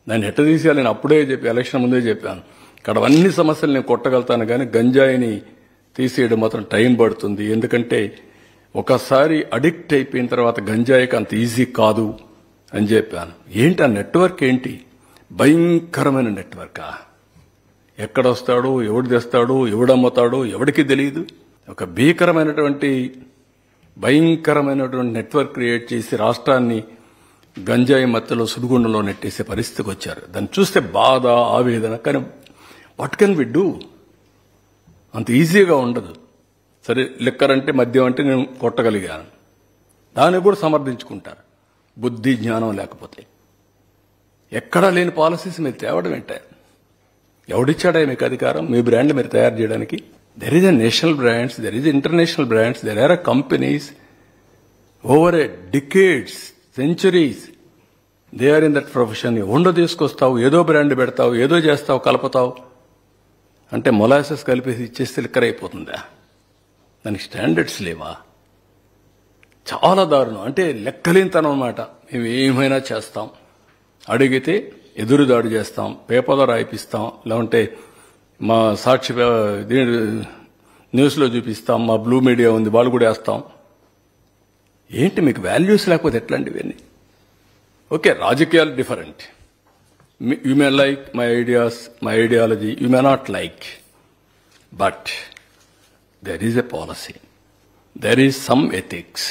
దాన్ని ఎట్ట తీసేయాలి నేను అప్పుడే చెప్పి ఎలక్షన్ ముందే చెప్పాను ఇక్కడ అన్ని సమస్యలు నేను కొట్టగలుగుతాను కానీ గంజాయిని తీసేయడం మాత్రం టైం పడుతుంది ఎందుకంటే ఒకసారి అడిక్ట్ అయిపోయిన తర్వాత గంజాయికి అంత ఈజీ కాదు అని చెప్పాను ఏంటి ఆ నెట్వర్క్ ఏంటి భయంకరమైన నెట్వర్కా ఎక్కడొస్తాడు ఎవడు తెస్తాడు ఎవడమ్ముతాడు ఎవడికి తెలియదు ఒక భీకరమైనటువంటి భయంకరమైనటువంటి నెట్వర్క్ క్రియేట్ చేసి రాష్ట్రాన్ని గంజాయి మత్తలో సుడిగుండంలో నెట్టేసే పరిస్థితికి వచ్చారు దాన్ని చూస్తే బాధ ఆవేదన కానీ వాట్ కెన్ వి డూ అంత ఈజీగా ఉండదు సరే లిక్కర్ అంటే మద్యం అంటే నేను కొట్టగలిగాను దాన్ని కూడా సమర్థించుకుంటారు బుద్ధి జ్ఞానం లేకపోతే ఎక్కడా లేని పాలసీస్ మీరు తేవడం ఏంటే ఎవడిచ్చాడా మీకు అధికారం మీ బ్రాండ్ మీరు తయారు చేయడానికి there is a national brands there is international brands there are companies over a decades centuries they are in that profession ఉండ తీసుకొస్తావు ఏదో బ్రాండ్ పెడతావు ఏదో చేస్తావు కలుపుతావు అంటే మొలాసెస్ కలిపేసి ఇచ్చేస్తే లిక్కర్ అయిపోతుందా దానికి స్టాండర్డ్స్ లేవా చాలా దారుణం అంటే లెక్కలేనితనం అనమాట మేము ఏమైనా చేస్తాం అడిగితే ఎదురుదాడి చేస్తాం పేపర్లో రాయిపిస్తాం లేకుంటే మా సాక్షి పే- దీని న్యూస్లో చూపిస్తాం మా బ్లూ మీడియా ఉంది వాళ్ళు కూడా వేస్తాం ఏంటి మీకు వాల్యూస్ లేకపోతే ఎట్లాంటి ఇవన్నీ ఓకే రాజకీయాలు different you may like my ideas my ideology you may not like but there is a policy there is some ethics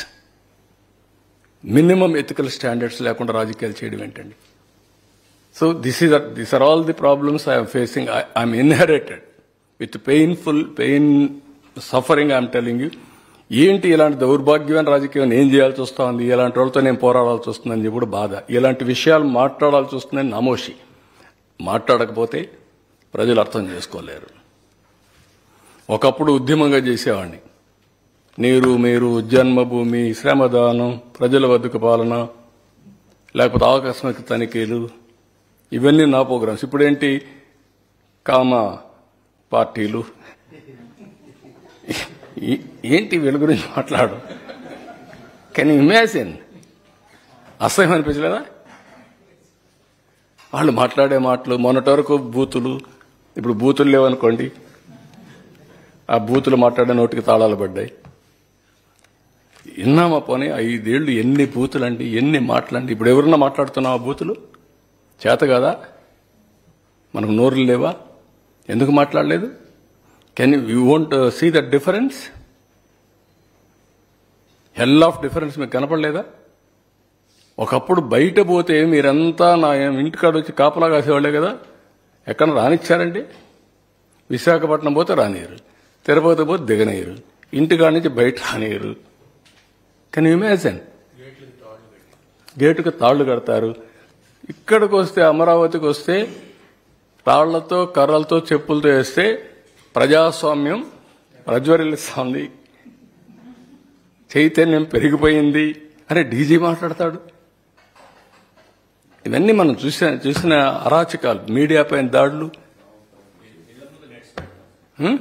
minimum ethical standards లేకుండా రాజకీయాలు చేయడం ఏంటండి so this is this are all the problems I'm facing I'm inherited with painful pain suffering I'm telling you ఏంటి ఇలాంటి దౌర్భాగ్యమైన రాజకీయం ఏం చేయాల్సి వస్తుంది ఇలాంటి వాళ్ళతో నేను పోరాడాల్సి వస్తుందని చెప్పి కూడా బాధ ఇలాంటి విషయాలు మాట్లాడాల్సి వస్తుందని నమోషి మాట్లాడకపోతే ప్రజలు అర్థం చేసుకోలేరు ఒకప్పుడు ఉద్యమంగా చేసేవాడిని నీరు మీరు జన్మభూమి శ్రమదానం ప్రజల వద్దకు పాలన లేకపోతే ఆకస్మిక తనిఖీలు ఇవన్నీ నా ప్రోగ్రామ్స్ ఇప్పుడేంటి కామ పార్టీలు ఈ- ఏంటి వీళ్ళ గురించి మాట్లాడు కెన్ ఇమాజిన్ అసహ్యం అనిపించలేదా వాళ్ళు మాట్లాడే మాటలు మొన్నటి వరకు బూతులు ఇప్పుడు బూతులు లేవనుకోండి ఆ బూతులు మాట్లాడే నోటికి తాళాలు పడ్డాయి విన్నామా పోనీ ఐదేళ్లు ఎన్ని బూతులండి ఎన్ని మాటలండి ఇప్పుడు ఎవరన్నా మాట్లాడుతున్నాం ఆ బూతులు చేత కదా మనకు నోరులు లేవా ఎందుకు మాట్లాడలేదు can you won't see that difference hell of difference మీకు కనపడలేదా ఒకప్పుడు బయట పోతే మీరంతా నా ఇంటికాడ వచ్చి కాపలా కాసేవాళ్లే కదా ఎక్కడ రానిచ్చారండి విశాఖపట్నం పోతే రానియరు తిరుపతి పోతే దిగనీయరు ఇంటికాడ నుంచి బయట రానియరు కెన్ ఇమాజిన్ గేటుకు తాళ్లు కడతారు ఇక్కడికి వస్తే అమరావతికి వస్తే తాళ్లతో కర్రలతో చెప్పులతో వేస్తే ప్రజాస్వామ్యం ప్రజ్వరిల్లుస్తోంది చైతన్యం పెరిగిపోయింది అరే డీజీ మాట్లాడతాడు ఇవన్నీ మనం చూసిన చూసిన అరాచకాలు మీడియా పైన దాడులు హ్మ్?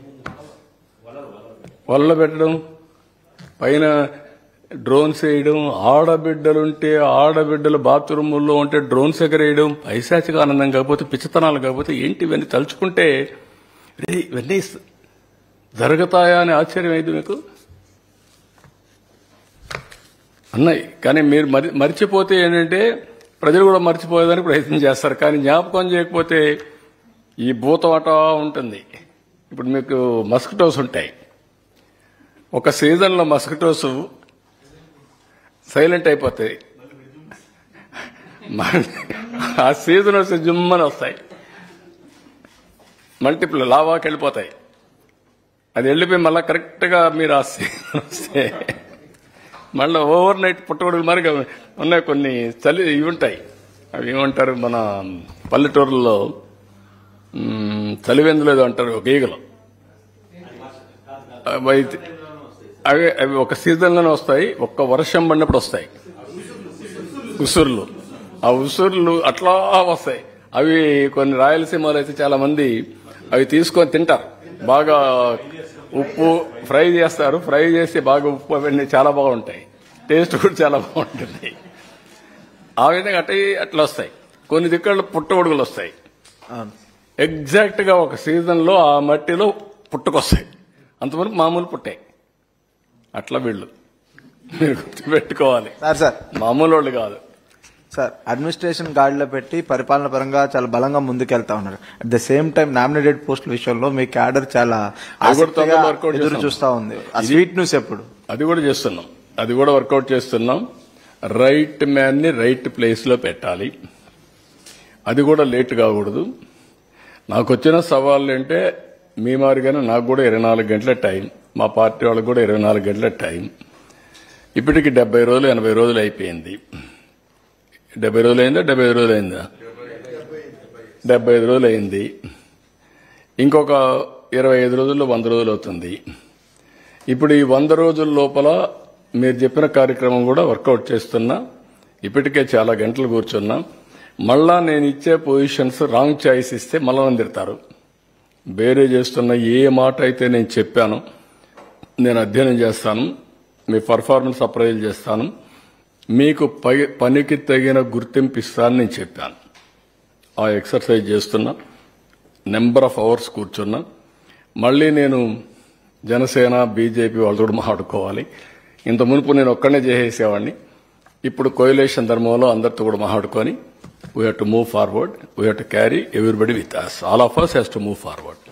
వల్ల పెట్టడం పైన డ్రోన్స్ వేయడం ఆడబిడ్డలుంటే ఆడబిడ్డలు బాత్రూముల్లో ఉంటే డ్రోన్స్ ఎగరేయడం పైశాచిక ఆనందం కాకపోతే పిచ్చతనాలు కాకపోతే ఏంటి ఇవన్నీ తలుచుకుంటే రే ఇవన్నీ జరుగుతాయా అని ఆశ్చర్యం అయింది మీకు అన్నాయి కానీ మీరు మరి మర్చిపోతే ఏంటంటే ప్రజలు కూడా మర్చిపోయేదానికి ప్రయత్నం చేస్తారు కానీ జ్ఞాపకం చేయకపోతే ఈ భూతవాట ఉంటుంది ఇప్పుడు మీకు మస్కిటోస్ ఉంటాయి ఒక సీజన్లో మస్కిటోస్ సైలెంట్ అయిపోతాయి మ- ఆ సీజన్ వస్తే జుమ్మని వస్తాయి మల్టిపుల్ లావాకి వెళ్ళిపోతాయి అది వెళ్ళిపోయి మళ్ళీ కరెక్ట్గా మీరు ఆ సీజన్ వస్తే మళ్ళీ ఓవర్ నైట్ పుట్టగొడుగులు మరి ఉన్నాయి కొన్ని చలి ఇవి ఉంటాయి అవి ఏమంటారు మన పల్లెటూరులో మ్, చలివెందులు ఏదో అంటారు ఒక ఈగలు అవి అయితే- అవి అవి ఒక సీజన్లోనే వస్తాయి ఒక్క వర్షం పడినప్పుడు వస్తాయి ఉసుర్లు ఆ ఉసుర్లు అట్లా వస్తాయి అవి కొన్ని రాయలసీమలో అయితే చాలా మంది అవి తీసుకొని తింటారు బాగా ఉప్పు ఫ్రై చేస్తారు ఫ్రై చేసి బాగా ఉప్పు అవన్నీ చాలా బాగుంటాయి టేస్ట్ కూడా చాలా బాగుంటుంది ఆ విధంగా అట్ట అట్లా వస్తాయి కొన్ని దిక్కల్లో పుట్టగొడుగులు వస్తాయి అవును ఎగ్జాక్ట్ గా ఒక సీజన్ లో ఆ మట్టిలో పుట్టుకొస్తాయి అంతవరకు మామూలు పుట్టాయి అట్లా వీళ్ళు మీరు గుర్తుపెట్టుకోవాలి సార్ సార్ మామూలు వాళ్ళు కాదు సార్ అడ్మినిస్ట్రేషన్ గాడిలో పెట్టి పరిపాలన పరంగా చాలా బలంగా ముందుకెళ్తా ఉన్నారు at the same time nominated పోస్టుల విషయంలో మీ క్యాడర్ చాలా అది కూడా ఆసక్తిగా తొందరలో workout ఎదురు చేస్తాం. చూస్తా ఉంది ఆ స్వీట్ న్యూస్ ఎప్పుడు అది కూడా చేస్తున్నాం అది కూడా వర్కౌట్ చేస్తున్నాం రైట్ మ్యాన్ ని రైట్ ప్లేస్ లో పెట్టాలి అది కూడా లేట్ కాకూడదు నాకు వచ్చిన సవాళ్ళు అంటే మీ మాదిరిగానే నాకు కూడా ఇరవై నాలుగు గంటల టైం మా పార్టీ వాళ్ళకి కూడా ఇరవై నాలుగు గంటల టైం ఇప్పటికి డెబ్బై రోజులు ఎనభై రోజులు అయిపోయింది డెబ్బై రోజులు అయిందా డెబ్బై ఐదు రోజులు అయిందా డెబ్బై ఐదు రోజులు అయింది ఇంకొక ఇరవై ఐదు రోజుల్లో వంద రోజులు అవుతుంది ఇప్పుడు ఈ వంద రోజుల లోపల మీరు చెప్పిన కార్యక్రమం కూడా వర్కౌట్ చేస్తున్నా ఇప్పటికే చాలా గంటలు కూర్చున్నా మళ్ళా నేను ఇచ్చే పొజిషన్స్ రాంగ్ చాయిస్ ఇస్తే మళ్ళా నన్ను తిడతారు వేరే చేస్తున్న ఏ మాట అయితే నేను చెప్పాను నేను అధ్యయనం చేస్తాను మీ పర్ఫార్మెన్స్ అప్రైజ్ చేస్తాను మీకు పై- పనికి తగిన గుర్తింపు ఇస్తానని నేను చెప్పాను ఆ ఎక్సర్సైజ్ చేస్తున్నా నెంబర్ ఆఫ్ అవర్స్ కూర్చున్నా మళ్ళీ నేను జనసేన బీజేపీ వాళ్ళతో కూడా మాట్లాడుకోవాలి ఇంత మునుపు నేను ఒక్కనే చేసేసేవాడిని ఇప్పుడు కోయిలేషన్ ధర్మంలో అందరితో కూడా మాట్లాడుకొని we have to move forward we have to carry everybody with us all of us has to move forward